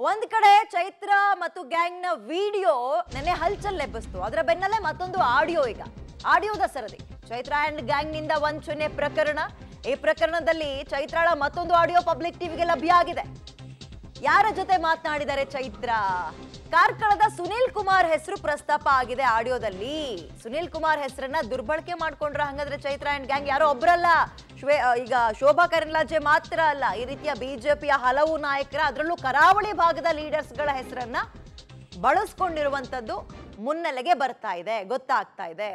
ಒಂದ್ ಕಡೆ ಚೈತ್ರ ಮತ್ತು ಗ್ಯಾಂಗ್ ನ ವಿಡಿಯೋ ನೆನೆ ಹಲ್ಚಲ್ ಎಬ್ಬಿಸ್ತು ಅದರ ಬೆನ್ನಲ್ಲೇ ಮತ್ತೊಂದು ಆಡಿಯೋ ಈಗ ಆಡಿಯೋದ ಸರದಿ ಚೈತ್ರ ಅಂಡ್ ಗ್ಯಾಂಗ್ ನಿಂದ ವಂಚನೆ ಪ್ರಕರಣ ಈ ಪ್ರಕರಣದಲ್ಲಿ ಚೈತ್ರಾಳ ಮತ್ತೊಂದು ಆಡಿಯೋ ಪಬ್ಲಿಕ್ ಟಿವಿಗೆ ಲಭ್ಯ ಆಗಿದೆ ಯಾರ ಜೊತೆ ಮಾತನಾಡಿದ್ದಾರೆ ಚೈತ್ರ ಕಾರ್ಕಳದ ಸುನೀಲ್ ಕುಮಾರ್ ಹೆಸರು ಪ್ರಸ್ತಾಪ ಆಗಿದೆ ಆಡಿಯೋದಲ್ಲಿ ಸುನೀಲ್ ಕುಮಾರ್ ಹೆಸರನ್ನ ದುರ್ಬಳಕೆ ಮಾಡ್ಕೊಂಡ್ರ ಹಂಗಾದ್ರೆ ಚೈತ್ರ ಅಂಡ್ ಗ್ಯಾಂಗ್ ಯಾರೋ ಒಬ್ರಲ್ಲ ಶ್ವೇ ಆ, ಈಗ ಶೋಭಾ ಕರಂದ್ಲಾಜೆ ಮಾತ್ರ ಅಲ್ಲ ಈ ರೀತಿಯ ಬಿಜೆಪಿಯ ಹಲವು ನಾಯಕರ ಅದರಲ್ಲೂ ಕರಾವಳಿ ಭಾಗದ ಲೀಡರ್ಸ್ಗಳ ಹೆಸರನ್ನ ಬಳಸ್ಕೊಂಡಿರುವಂತದ್ದು ಮುನ್ನೆಲೆಗೆ ಬರ್ತಾ ಇದೆ ಗೊತ್ತಾಗ್ತಾ ಇದೆ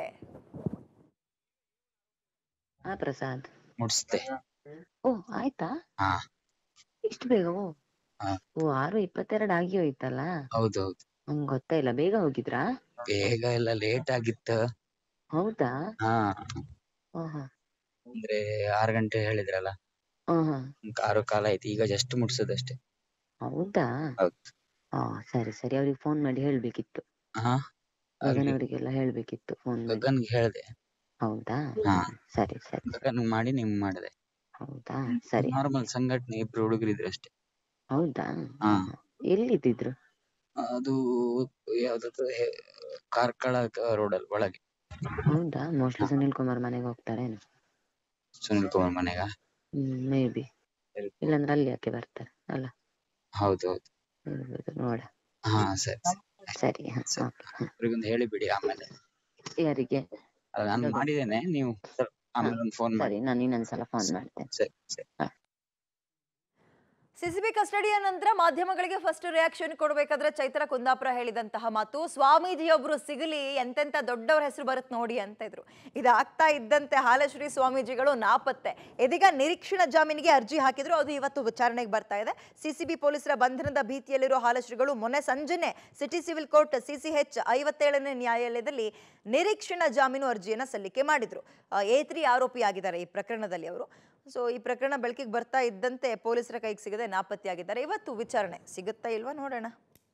ಹಾ ಪ್ರಸಾದ್ ಮುಡ್ಸ್ದೆ ಓ ಆಯ್ತಾ ಹಾ ಇಷ್ಟು ಬೇಗ ಓ ಹಾ. ಓ ಆರು ಇಪ್ಪತ್ತೆರಡು ಆಗಿ ಹೋಯ್ತಲ್ಲ ಹೌದೌದು ನಂಗ್ ಗೊತ್ತೇ ಇಲ್ಲ ಬೇಗ ಹೋಗಿದ್ರಾ ಬೇಗ ಎಲ್ಲ ಲೇಟ್ ಆಗಿತ್ತು ಹೌದಾ ಹಾ ಓಹೋ ಅಂದ್ರೆ ಆರು ಗಂಟೆ ಹೇಳಿದ್ರಲ್ಲ ಓಹೋ ಒಂದ್ ಆರು ಕಾಲ ಆಯ್ತು ಈಗ ಜಸ್ಟ್ ಮುಡ್ಸೋದಷ್ಟೇ ಹೌದಾ ಹೌದು. ಹಾ ಸರಿ ಸರಿ ಅವ್ರಿಗೆ ಫೋನ್ ಮಾಡಿ ಹೇಳ್ಬೇಕಿತ್ತು ಹಾ ಗಗನ್ ಅವರಿಗೆಲ್ಲ ಹೇಳ್ಬೇಕಿತ್ತು ಫೋನ್ ಮಾಡಿ ಗಗನ್ಗೆ ಹೇಳ್ದೆ ಹೌದಾ ಹಾ. ಸರಿ ಸರಿ ಗಗನ್ ಮಾಡಿ ನಿಮ್ ಮಾಡಿದೆ ಹೌದಾ ಸರಿ ನಾರ್ಮಲ್ ಸಂಘಟನೆ ಇಬ್ರು ಹುಡುಗರಿದ್ರು ಅಷ್ಟೇ ಹೌದಾ ಹಾ. ಎಲ್ಲಿದ್ದಿದ್ರು ಅದು ಯಾವ್ದಾದ್ರು ಹೆ- ಕಾರ್ಕಳ ರೋಡ್ ಅಲ್ಲಿ ಒಳಗೆ ಹೌದಾ ಮೋಸ್ಟ್ಲಿ ಸುನಿಲ್ ಕುಮಾರ್ ಮನೆಗೆ ಹೋಗ್ತಾರೇನು ಸುನಿಲ್ ಕುಮಾರ್ ಮನೆಗ ಹ್ಮ್ ಮೇ ಬಿ ಇಲ್ಲಾಂದ್ರೆ ಅಲ್ಲಿ ಯಾಕೆ ಬರ್ತಾರೆ ಅಲ್ಲ ಹೌದು ಹೌದು ಇರ್ಬೋದು, ನೋಡ ಹಾ ಸರಿ ಸರಿ. ಸರಿ ಹಾ ಸರಿ. ಓಕೆ ಅವ್ರಿಗೊಂದು ಹೇಳಿಬಿಡಿ ಆಮೇಲೆ ಯಾರಿಗೆ ಅಲ್ಲ, ನಾನು ಗಗನ್. ಮಾಡಿದ್ದೇನೆ ನೀವು ಸ್ವಲ್ಪ ಆಮೇಲೆ ಒಂದು ಫೋನ್ ಮಾಡಿ ಸರಿ ನಾನು ಇನ್ನೊಂದ್ಸಲ ಫೋನ್ ಮಾಡ್ತೇನೆ ಸರಿ ಸರಿ ಸಿಸಿಬಿ ಕಸ್ಟಡಿಯ ನಂತರ ಮಾಧ್ಯಮಗಳಿಗೆ ಫಸ್ಟ್ ರಿಯಾಕ್ಷನ್ ಕೊಡಬೇಕಾದ್ರೆ ಚೈತ್ರ ಕುಂದಾಪುರ ಹೇಳಿದಂತಹ ಮಾತು ಸ್ವಾಮೀಜಿಯೊಬ್ರು ಸಿಗಲಿ ಎಂತೆಂತ ದೊಡ್ಡವ್ರ ಹೆಸರು ಬರುತ್ತೆ ನೋಡಿ ಅಂತ ಇದ್ರು ಇದಾಗ್ತಾ ಇದ್ದಂತೆ ಹಾಲಶ್ರೀ ಸ್ವಾಮೀಜಿಗಳು ನಾಪತ್ತೆ ಇದೀಗ ನಿರೀಕ್ಷಣಾ ಜಾಮೀನಿಗೆ ಅರ್ಜಿ ಹಾಕಿದ್ರು ಅದು ಇವತ್ತು ವಿಚಾರಣೆಗೆ ಬರ್ತಾ ಇದೆ ಸಿಸಿಬಿ ಪೊಲೀಸರ ಬಂಧನದ ಭೀತಿಯಲ್ಲಿರೋ ಹಾಲಶ್ರೀಗಳು ಮೊನ್ನೆ ಸಂಜೆನೆ ಸಿಟಿ ಸಿವಿಲ್ ಕೋರ್ಟ್ ಸಿಸಿಎಚ್ ಐವತ್ತೇಳನೇ ನ್ಯಾಯಾಲಯದಲ್ಲಿ ನಿರೀಕ್ಷಣಾ ಜಾಮೀನು ಅರ್ಜಿಯನ್ನು ಸಲ್ಲಿಕೆ ಮಾಡಿದ್ರು ಎ ತ್ರೀ ಆರೋಪಿಯಾಗಿದ್ದಾರೆ ಈ ಪ್ರಕರಣದಲ್ಲಿ ಅವರು ಸೊ ಈ ಪ್ರಕರಣ ಬೆಳಕಿಗೆ ಬರ್ತಾ ಇದ್ದಂತೆ ಪೊಲೀಸರ ಕೈಗೆ ಸಿಗದೆ ನಾಪತ್ತೆಯಾಗಿದ್ದಾರೆ ಇವತ್ತು ವಿಚಾರಣೆ ಸಿಗುತ್ತಾ ಇಲ್ವಾ ನೋಡೋಣ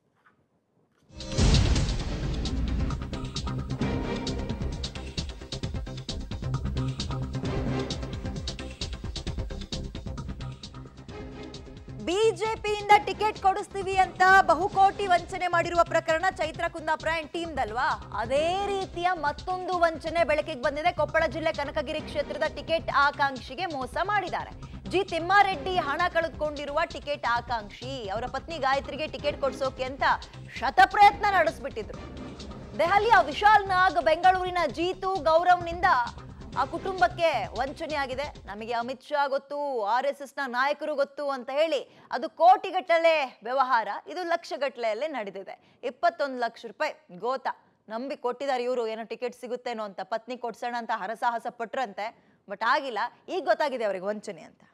ಬಿಜೆಪಿಯಿಂದ ಟಿಕೆಟ್ ಕೊಡಿಸ್ತೀವಿ ಅಂತ ಬಹುಕೋಟಿ ವಂಚನೆ ಮಾಡಿರುವ ಪ್ರಕರಣ ಚೈತ್ರ ಕುಂದಾಪುರ ಅಂಡ್ ಟೀಮ್ದಲ್ವಾ ಅದೇ ರೀತಿಯ ಮತ್ತೊಂದು ವಂಚನೆ ಬೆಳಕಿಗೆ ಬಂದಿದೆ ಕೊಪ್ಪಳ ಜಿಲ್ಲೆ ಕನಕಗಿರಿ ಕ್ಷೇತ್ರದ ಟಿಕೆಟ್ ಆಕಾಂಕ್ಷಿಗೆ ಮೋಸ ಮಾಡಿದ್ದಾರೆ ಜಿ ತಿಮ್ಮಾರೆಡ್ಡಿ ಹಣ ಕಳೆದುಕೊಂಡಿರುವ ಟಿಕೆಟ್ ಆಕಾಂಕ್ಷಿ ಅವರ ಪತ್ನಿ ಗಾಯತ್ರಿಗೆ ಟಿಕೆಟ್ ಕೊಡ್ಸೋಕೆ ಅಂತ ಶತಪ್ರಯತ್ನ ನಡೆಸ್ಬಿಟ್ಟಿದ್ರು ದೆಹಲಿಯ ವಿಶಾಲ್ ನಾಗ್ ಬೆಂಗಳೂರಿನ ಜೀತು ಗೌರವ್ನಿಂದ ಆ ಕುಟುಂಬಕ್ಕೆ ವಂಚನೆ ಆಗಿದೆ ನಮಗೆ ಅಮಿತ್ ಶಾ ಗೊತ್ತು ಆರ್ ಎಸ್ ಎಸ್ ನ ನಾಯಕರು ಗೊತ್ತು ಅಂತ ಹೇಳಿ ಅದು ಕೋಟಿಗಟ್ಟಲೆ ವ್ಯವಹಾರ ಇದು ಲಕ್ಷಗಟ್ಟಲೆಯಲ್ಲೇ ನಡೆದಿದೆ ಇಪ್ಪತ್ತೊಂದು ಲಕ್ಷ ರೂಪಾಯಿ ಗೋತ ನಂಬಿ ಕೊಟ್ಟಿದ್ದಾರೆ ಇವರು ಏನೋ ಟಿಕೆಟ್ ಸಿಗುತ್ತೇನೋ ಅಂತ ಪತ್ನಿ ಕೊಡ್ಸೋಣ ಅಂತ ಹರಸಾಹಸ ಪಟ್ರಂತೆ ಬಟ್ ಆಗಿಲ್ಲ ಈಗ ಗೊತ್ತಾಗಿದೆ ಅವರಿಗೆ ವಂಚನೆ ಅಂತ